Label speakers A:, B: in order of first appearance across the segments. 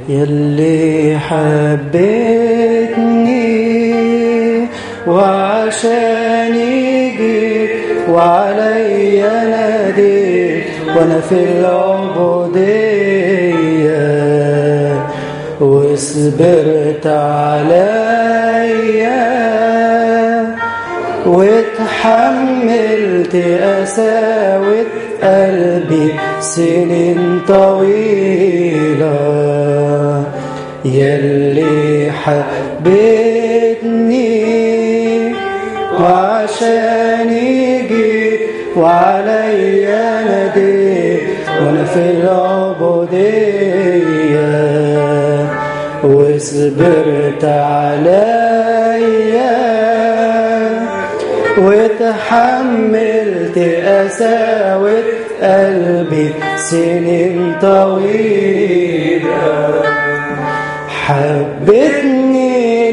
A: يلي حبيتني وعشاني جيت وعليا ناديت وانا في العبودية وصبرت عليا واتحملت قساوة قلبي سنين طويلة يلي حبيتني وعشاني جيت وعليا ناديت وانا في العبودية وصبرت عليا وتحملت قساوة قلبي سنين طويلة حبتني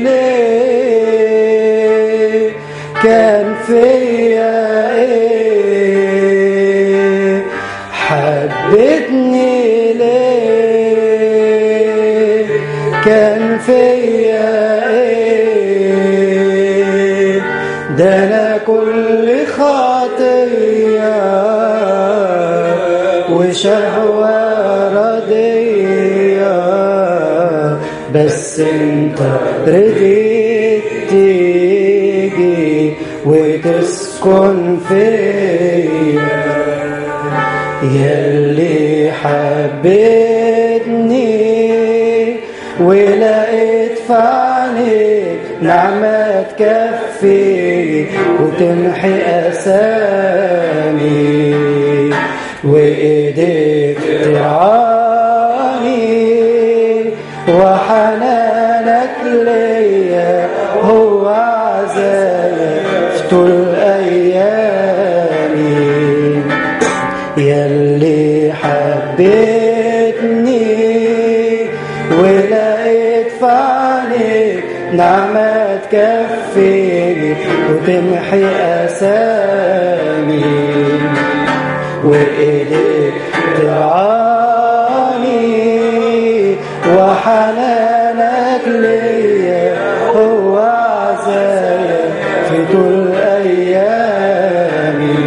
A: ليه كان فيا ايه حبتني ليه كان فيا ايه ده انا كل خطيه وشهوه رضيه بس انت رضيت تيجي وتسكن فيا يلي حبيتني ولقيت في عينيك نعمة تكفي وتمحي أسامي وإيديك ترعاني وحنانك ليا هو عزايا في طول أيامي يلي حبيتني ولقيت في عينيك نعمة تكفيني وتمحي أسامي وإيديك ترعاني وحنانك ليا هو عزايا في طول أيامي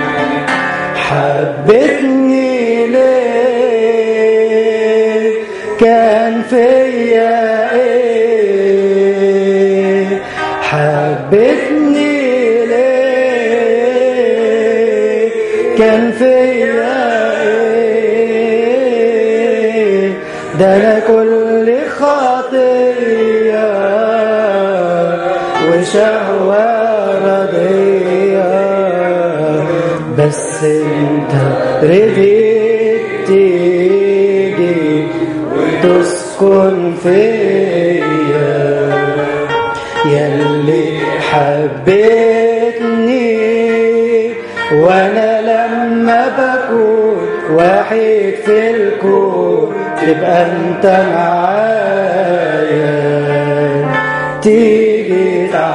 A: حبتني ليه كان فيا ايه حبتني ليه كان فيا ايه ده انا كل خطيه وشهوه رضيه بس انت رضيت تيجي وتسكن فيا يلي حبيتني وانا لما بكون واحد في الكون تبقى انت معايا تيجي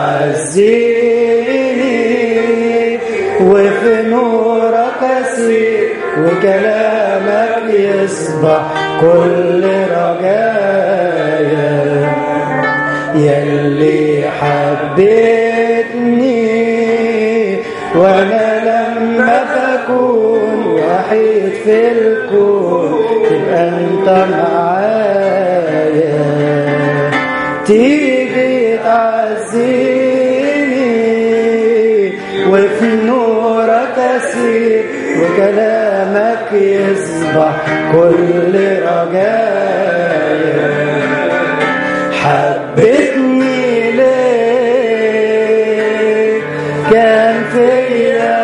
A: تعزيني وفي نورك اسير وكلامك يصبح كل رجايا يلي حبيتني وانا لما بكون وحيد في الكون تبقى انت معايا تيجي تعزيني وفي نورك اسير وكلامك يصبح كل رجايا حبتني ليه كان فيا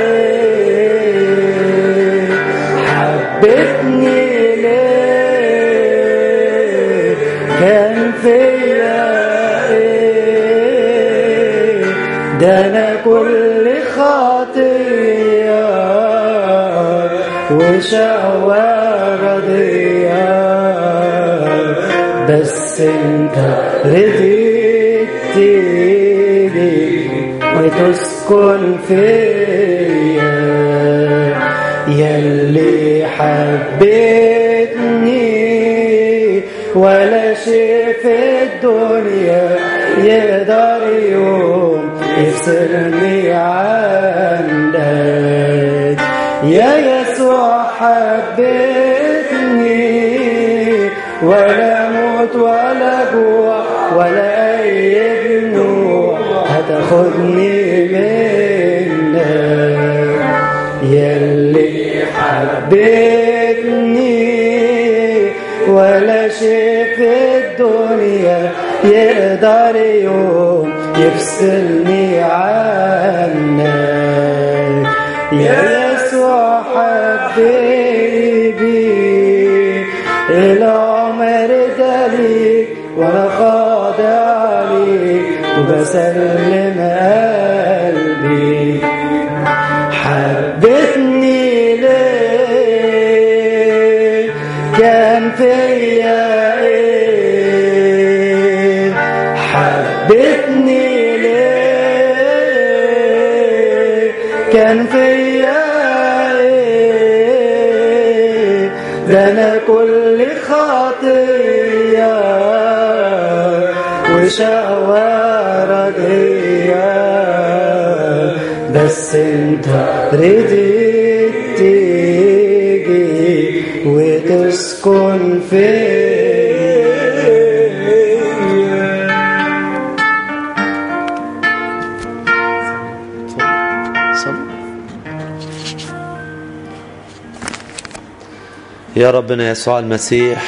A: ايه حبتني ليه كان فيا ايه ده انا كل خطيه وشهوه رضيه بس انت رضيت تيجي وتسكن فيا يلي حبيتني ولا شيء في الدنيا يقدر يوم يفصلني عنك يا يسوع حبيتني ولا موت ولا جوع ولا أي دموع هتاخدني منك يلي حبيتني ولا شيء في الدنيا يقدر يوم يفصلني عنك يا يسوع حبيبي العمر ده ليك وانا خاضع ليك وبسلم قلبي حبتني ليه كان فيا ايه حبتني ليه كان فيا ايه ده انا كل خطيه وشقوة ردية بس انت رضيت تيجي وتسكن فيا
B: يا ربنا يسوع المسيح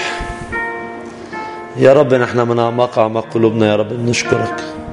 B: يا رب نحن من أعماق أعماق قلوبنا يا رب نشكرك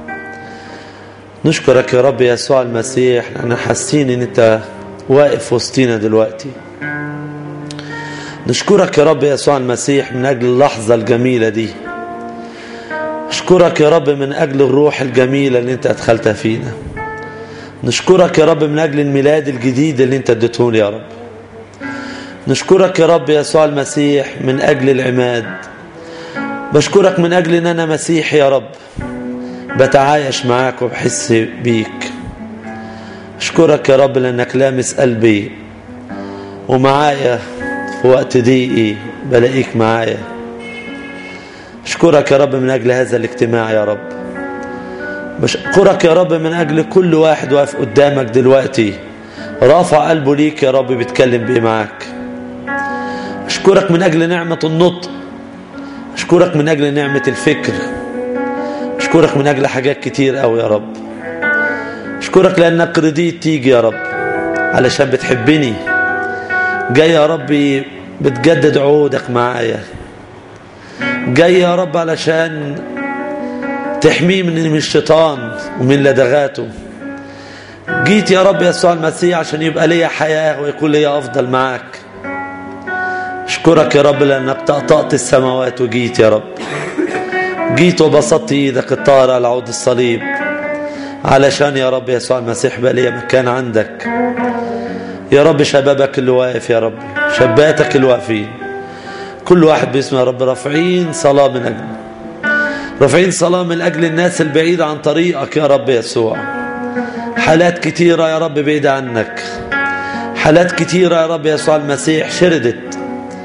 B: نشكرك يا رب يسوع المسيح لأن حاسين إن أنت واقف وسطينا دلوقتي نشكرك يا رب يسوع المسيح من أجل اللحظة الجميلة دي نشكرك يا رب من أجل الروح الجميلة اللي أنت أدخلتها فينا نشكرك يا رب من أجل الميلاد الجديد اللي أنت اديته يا رب نشكرك يا رب يسوع المسيح من أجل العماد بشكرك من أجل أن أنا مسيحي يا رب بتعايش معاك وبحس بيك أشكرك يا رب لأنك لامس قلبي ومعايا في وقت ضيقي بلاقيك معايا أشكرك يا رب من أجل هذا الاجتماع يا رب بشكرك يا رب من أجل كل واحد واقف قدامك دلوقتي رافع قلبه ليك يا رب بيتكلم بيه معاك أشكرك من أجل نعمة النطق أشكرك من أجل نعمة الفكر أشكرك من أجل حاجات كتير أوي يا رب أشكرك لأنك رضيت تيجي يا رب علشان بتحبني جاي يا ربي بتجدد عهودك معايا جاي يا رب علشان تحميه من الشيطان ومن لدغاته جيت يا رب يسوع المسيح عشان يبقى ليا حياة ويكون ليا أفضل معاك أشكرك يا رب لأنك طقطقت السماوات وجيت يا رب جيت وبسطت إيدك الطاهرة على عود الصليب علشان يا رب يسوع المسيح بقى ليا مكان عندك يا رب شبابك اللي واقف يا رب شباتك اللي واقفين كل واحد باسم يا رب رافعين صلاة من أجل رافعين صلاة من أجل الناس البعيدة عن طريقك يا رب يسوع حالات كتيرة يا رب بعيدة عنك حالات كتيرة يا رب يسوع المسيح شردت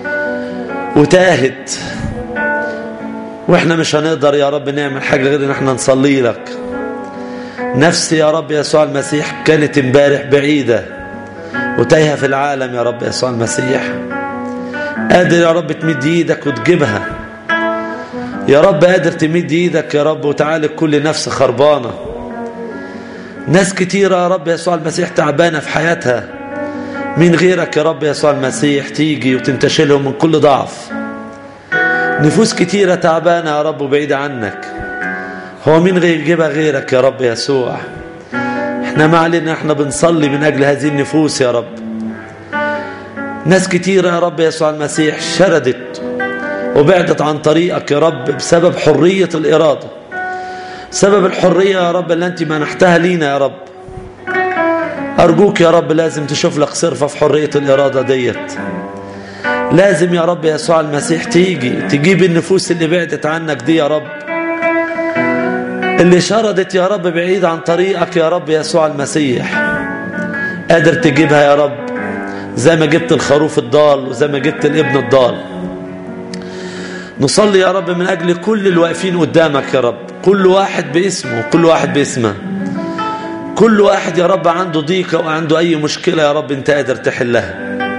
B: وتاهت واحنا مش هنقدر يا رب نعمل حاجة غير ان احنا نصلي لك نفسي يا رب يسوع المسيح كانت امبارح بعيدة وتايهة في العالم يا رب يسوع المسيح قادر يا رب تمد ايدك وتجيبها يا رب قادر تمد ايدك يا رب وتعالج كل نفس خربانة ناس كتيرة يا رب يسوع المسيح تعبانة في حياتها من غيرك يا رب يسوع المسيح تيجي وتنتشلهم من كل ضعف نفوس كتيرة تعبانة يا رب وبعيدة عنك هو مين غير يجيبها غيرك يا رب يسوع احنا ما علينا احنا بنصلي من اجل هذه النفوس يا رب ناس كتيرة يا رب يسوع المسيح شردت وبعدت عن طريقك يا رب بسبب حرية الإرادة سبب الحرية يا رب اللي انت منحتها لينا يا رب أرجوك يا رب لازم تشوف لك صرفة في حرية الإرادة ديت لازم يا رب يسوع المسيح تيجي تجيب النفوس اللي بعدت عنك دي يا رب اللي شردت يا رب بعيد عن طريقك يا رب يسوع المسيح قادر تجيبها يا رب زي ما جبت الخروف الضال وزي ما جبت الابن الضال نصلي يا رب من أجل كل الواقفين قدامك يا رب كل واحد باسمه كل واحد باسمه كل واحد يا رب عنده ضيقة وعنده أي مشكلة يا رب أنت قادر تحلها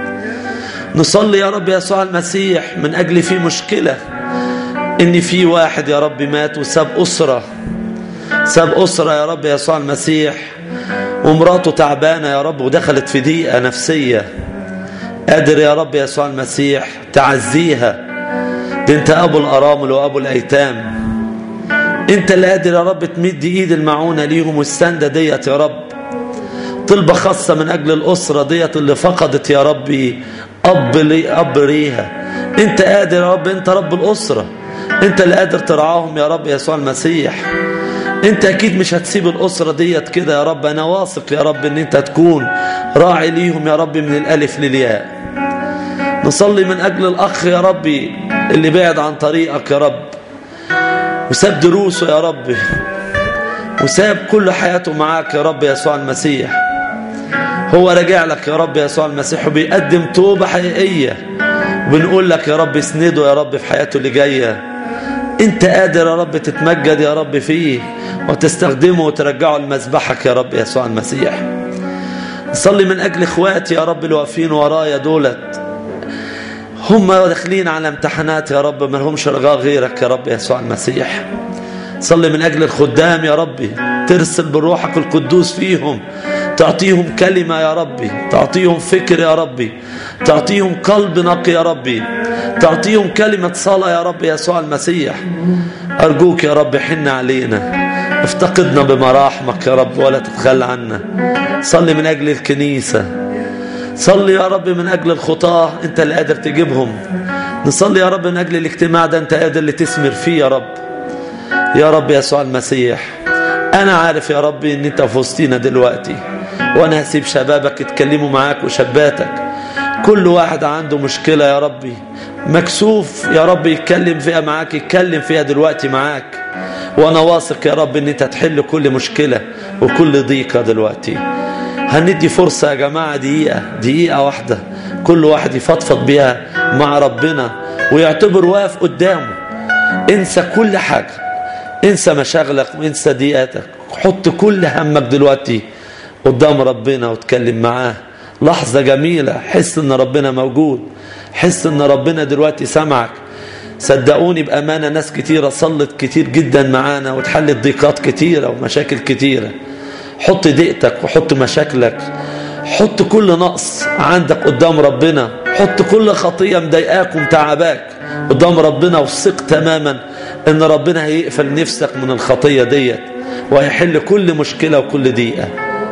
B: نصلي يا رب يسوع المسيح من أجل في مشكلة إن في واحد يا رب مات وساب أسرة ساب أسرة يا رب يسوع المسيح ومراته تعبانة يا رب ودخلت في ضيقة نفسية قادر يا رب يسوع المسيح تعزيها ده انت ابو الارامل وابو الايتام انت اللي قادر يا رب تمد ايد المعونة ليهم والسندة ديت يا رب طلبة خاصة من اجل الاسرة ديت اللي فقدت يا ربي اب لي اب ليها انت قادر يا رب انت رب الاسرة انت اللي قادر ترعاهم يا رب يسوع المسيح انت اكيد مش هتسيب الاسرة ديت كده يا رب انا واثق يا رب ان انت تكون راعي ليهم يا رب من الالف للياء نصلي من اجل الاخ يا ربي اللي بعد عن طريقك يا رب وساب دروسه يا رب وساب كل حياته معاك يا رب يسوع المسيح هو راجع لك يا رب يسوع المسيح وبيقدم توبة حقيقية وبنقول لك يا رب اسنده يا رب في حياته اللي جايه انت قادر يا رب تتمجد يا رب فيه وتستخدمه وترجعه لمذبحك يا رب يسوع المسيح نصلي من اجل اخواتي يا رب اللي واقفين ورايا دولت هم داخلين على امتحانات يا رب ما لهمش رجاء غيرك يا رب يسوع المسيح صلي من اجل الخدام يا ربي ترسل بروحك القدوس فيهم تعطيهم كلمة يا ربي تعطيهم فكر يا ربي تعطيهم قلب نقي يا ربي تعطيهم كلمة صلاة يا رب يسوع المسيح أرجوك يا رب حن علينا افتقدنا بمراحمك يا رب ولا تتخلى عنا صلي من أجل الكنيسة صلي يا رب من أجل الخطاة أنت اللي قادر تجيبهم نصلي يا رب من أجل الاجتماع ده أنت قادر اللي تثمر فيه يا رب يا رب يسوع المسيح أنا عارف يا ربي أن أنت في وسطينا دلوقتي وأنا هسيب شبابك يتكلموا معاك وشباتك كل واحد عنده مشكلة يا ربي مكسوف يا رب يتكلم فيها معاك يتكلم فيها دلوقتي معاك وانا واثق يا رب ان انت تحل كل مشكلة وكل ضيقة دلوقتي هندي فرصة يا جماعة دقيقة دقيقة واحدة كل واحد يفضفض بيها مع ربنا ويعتبر واقف قدامه انسى كل حاجة انسى مشاغلك وانسى ضيقاتك حط كل همك دلوقتي قدام ربنا وتكلم معاه لحظة جميلة حس ان ربنا موجود حس ان ربنا دلوقتي سمعك صدقوني بأمانة ناس كتيرة صلت كتير جدا معانا وتحلت ضيقات كتيرة ومشاكل كتيرة حط ضيقتك وحط مشاكلك حط كل نقص عندك قدام ربنا حط كل خطية مضايقاك ومتعباك قدام ربنا وثق تماما ان ربنا هيقفل نفسك من الخطية ديت وهيحل كل مشكلة وكل ضيقة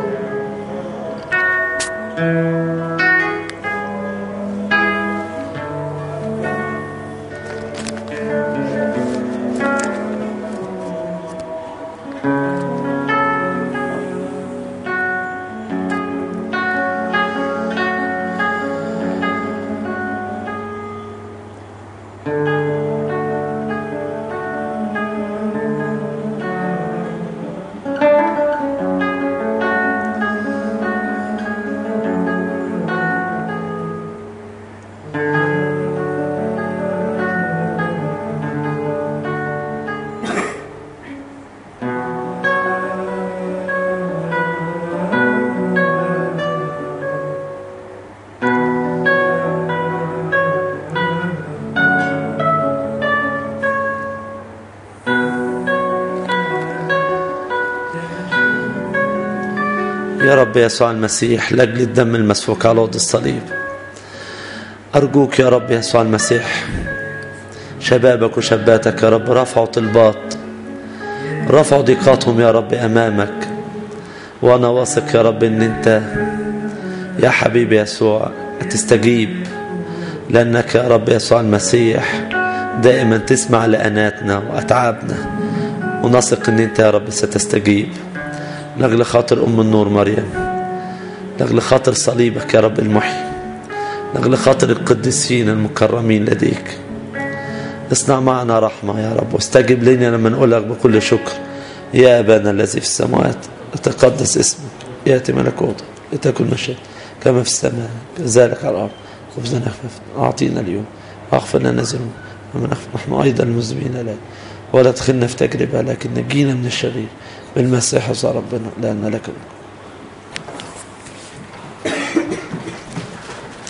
B: يا رب يسوع المسيح لاجل الدم المسفوك على وضع الصليب أرجوك يا رب يسوع المسيح شبابك وشاباتك يا رب رفعوا طلبات رفعوا ضيقاتهم يا رب أمامك وأنا واثق يا رب إن أنت يا حبيبي يسوع تستجيب لأنك يا رب يسوع المسيح دائما تسمع لأناتنا وأتعابنا ونثق إن أنت يا رب ستستجيب لأجل خاطر أم النور مريم لأجل خاطر صليبك يا رب المحيي لأجل خاطر القديسين المكرمين لديك اصنع معنا رحمة يا رب واستجب لنا لما نقول لك بكل شكر يا أبانا الذي في السماوات يتقدس اسمك يأتي ملكوتك لتكن مشيئتك كما في السماء كذلك على الأرض خبزنا خفيف أعطينا اليوم واغفر لنا ذنوبنا ومن أخفى ونحن أيضا المذنبين لك ولا تدخلنا في تجربة لكن نجينا من الشرير بالمسيح يا ربنا لأن لك الملك